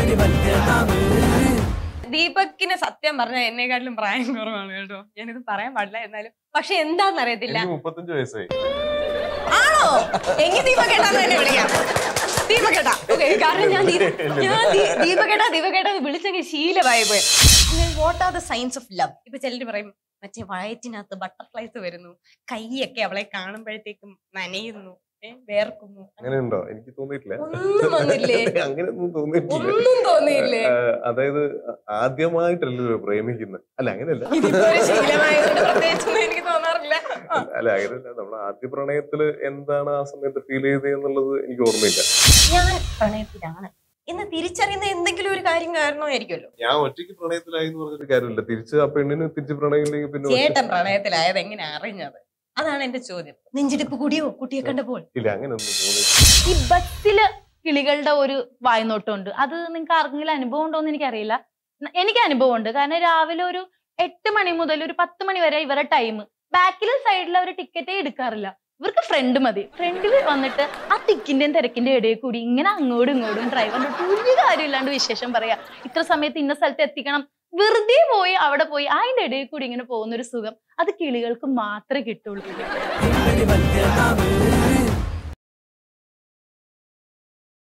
ദീപക്കിന് സത്യം പറഞ്ഞ എന്നെക്കാട്ടിലും പ്രായം കുറവാണ് കേട്ടോ ഞാനിത് പറയാൻ പാടില്ല എന്നാലും പക്ഷെ എന്താന്ന് അറിയത്തില്ല എനിക്ക് മുപ്പത്തഞ്ച് വയസ്സായി ആണോ എങ്കിൽ ദീപകേട്ടാ തന്നെ വിളിക്കാം ദീപകേട്ടാ ഓക്കെ കാരണം ഞാൻ ദീപ- ഞാൻ ദീ- ദീപകേട്ടാ ദീപകേട്ടാ എന്ന് വിളിച്ചെങ്കിൽ ശീലമായി പോയി what are the science of love ഇപ്പൊ ചിലര് പറയും മറ്റേ വയറ്റിനകത്ത് ബട്ടർഫ്ലൈസ് വരുന്നു കൈയൊക്കെ അവളെ കാണുമ്പോഴത്തേക്കും നനയുന്നു ഏ, വേർക്കുന്നു അങ്ങനെ ഉണ്ടോ എനിക്ക് തോന്നിയിട്ടില്ല ഒന്നും വന്നില്ലേ അങ്ങനെയൊന്നും തോന്നിയിട്ടില്ല ഒന്നും തോന്നിയില്ലേ ആ, അതായത് ആദ്യമായിട്ടല്ലല്ലോ പ്രേമിക്കുന്നത് അല്ല അങ്ങനെയല്ല ഇതിപ്പോ ഒരു ശീലമായതുകൊണ്ട് പ്രത്യേകിച്ചൊന്നും എനിക്ക് തോന്നാറില്ല ആ. അല്ല അങ്ങനെയല്ല നമ്മൾ ആദ്യ പ്രണയത്തില് എന്താണ് ആ സമയത്ത് ഫീൽ ചെയ്തത് എന്നുള്ളത് എനിക്ക് ഓർമ്മയില്ല ഞാൻ പ്രണയത്തിലാണ് എന്ന് തിരിച്ചറിയുന്ന എന്തെങ്കിലും ഒരു കാര്യം കാരണമായിരിക്കുമല്ലോ ഞാൻ ഒറ്റയ്ക്ക് പ്രണയത്തിലായി എന്ന് പറഞ്ഞിട്ട് കാര്യമില്ല തിരിച്ച് ആ പെണ്ണിന് തിരിച്ച് പ്രണയമില്ലെങ്കിൽ പിന്നെ ഒറ്റ- ചേട്ടൻ പ്രണയത്തിലായത് എങ്ങനെ അറിഞ്ഞത് അതാണ് എന്റെ ചോദ്യം നെഞ്ചിടിപ്പ് കൂടിയോ കുട്ടിയെ കണ്ടപ്പോൾ ഇല്ല അങ്ങനെയൊന്നും തോന്നിയിട്ടില്ല ഈ ബസ്സില് കിളികളുടെ ഒരു വായ്നോട്ടമുണ്ട് അത് നിങ്ങൾക്ക് ആർക്കെങ്കിലും അനുഭവം ഉണ്ടോ എന്ന് എനിക്കറിയില്ല ന- എനിക്ക് അനുഭവം ഉണ്ട് കാരണം രാവിലെ ഒരു എട്ട് മണി മുതൽ ഒരു പത്ത് മണി വരെ ഇവരുടെ ടൈം ബാക്കിലെ സൈഡിൽ അവർ ടിക്കറ്റേ എടുക്കാറില്ല ഇവർക്ക് ഫ്രണ്ട് മതി ഫ്രണ്ടിൽ വന്നിട്ട് ആ തിക്കിന്റെയും തിരക്കിന്റെ ഇടയിൽ കൂടി ഇങ്ങനെ അങ്ങോട്ടും ഇങ്ങോട്ടും ഡ്രൈവറിന്റെ ഒരു കാര്യമില്ലാണ്ട് വിശേഷം പറയാ ഇത്ര സമയത്ത് ഇന്ന സ്ഥലത്ത് എത്തിക്കണം വെറുതെ പോയി അവിടെ പോയി അതിന്റെ ഇടയിൽ കൂടി ഇങ്ങനെ പോകുന്ന ഒരു സുഖം അത് കിളികൾക്ക് മാത്രമേ കിട്ടുള്ളൂ